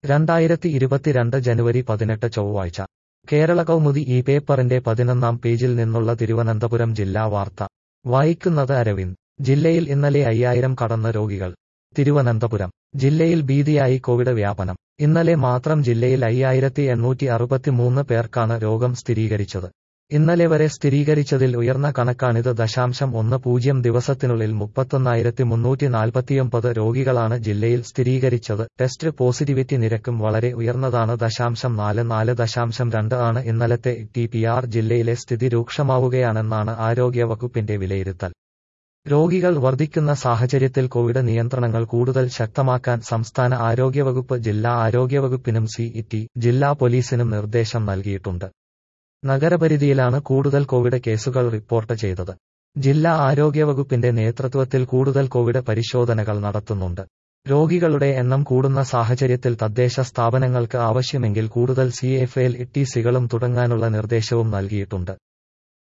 രണ്ടായിരത്തി ഇരുപത്തിരണ്ട് ജനുവരി പതിനെട്ട് ചൊവ്വാഴ്ച കേരള കൗമുദി ഈ പേപ്പറിന്റെ പതിനൊന്നാം പേജിൽ നിന്നുള്ള തിരുവനന്തപുരം ജില്ലാ വാർത്ത വായിക്കുന്നത് അരവിന്ദ് ജില്ലയിൽ ഇന്നലെ അയ്യായിരം കടന്ന രോഗികൾ തിരുവനന്തപുരം ജില്ലയിൽ ഭീതിയായി കോവിഡ് വ്യാപനം ഇന്നലെ മാത്രം ജില്ലയിൽ അയ്യായിരത്തി എണ്ണൂറ്റി അറുപത്തിമൂന്ന് പേർക്കാണ് രോഗം സ്ഥിരീകരിച്ചത് ഇന്നലെ വരെ സ്ഥിരീകരിച്ചതിൽ ഉയർന്ന കണക്കാണിത് ദശാംശം ഒന്ന് പൂജ്യം ദിവസത്തിനുള്ളിൽ മുപ്പത്തൊന്നായിരത്തി മുന്നൂറ്റി നാൽപ്പത്തിയൊമ്പത് രോഗികളാണ് ജില്ലയിൽ സ്ഥിരീകരിച്ചത് ടെസ്റ്റ് പോസിറ്റിവിറ്റി നിരക്കും വളരെ ഉയർന്നതാണ് ദശാംശം നാല് നാല് ദശാംശം രണ്ട് ആണ് ഇന്നലത്തെ ടി പി ആർ ജില്ലയിലെ സ്ഥിതി രൂക്ഷമാവുകയാണെന്നാണ് ആരോഗ്യവകുപ്പിന്റെ വിലയിരുത്തൽ രോഗികൾ വർദ്ധിക്കുന്ന സാഹചര്യത്തിൽ കോവിഡ് നിയന്ത്രണങ്ങൾ കൂടുതൽ ശക്തമാക്കാൻ സംസ്ഥാന ആരോഗ്യവകുപ്പ് ജില്ലാ ആരോഗ്യവകുപ്പിനും സിഇടി ജില്ലാ പോലീസിനും നിർദ്ദേശം നൽകിയിട്ടുണ്ട് നഗരപരിധിയിലാണ് കൂടുതൽ കോവിഡ് കേസുകൾ റിപ്പോർട്ട് ചെയ്തത് ജില്ലാ ആരോഗ്യവകുപ്പിന്റെ നേതൃത്വത്തിൽ കൂടുതൽ കോവിഡ് പരിശോധനകൾ നടത്തുന്നുണ്ട് രോഗികളുടെ എണ്ണം കൂടുന്ന സാഹചര്യത്തിൽ തദ്ദേശ സ്ഥാപനങ്ങൾക്ക് ആവശ്യമെങ്കിൽ കൂടുതൽ സി എഫ് എൽ ഇ ടി സികളും തുടങ്ങാനുള്ള നിർദ്ദേശവും നൽകിയിട്ടുണ്ട്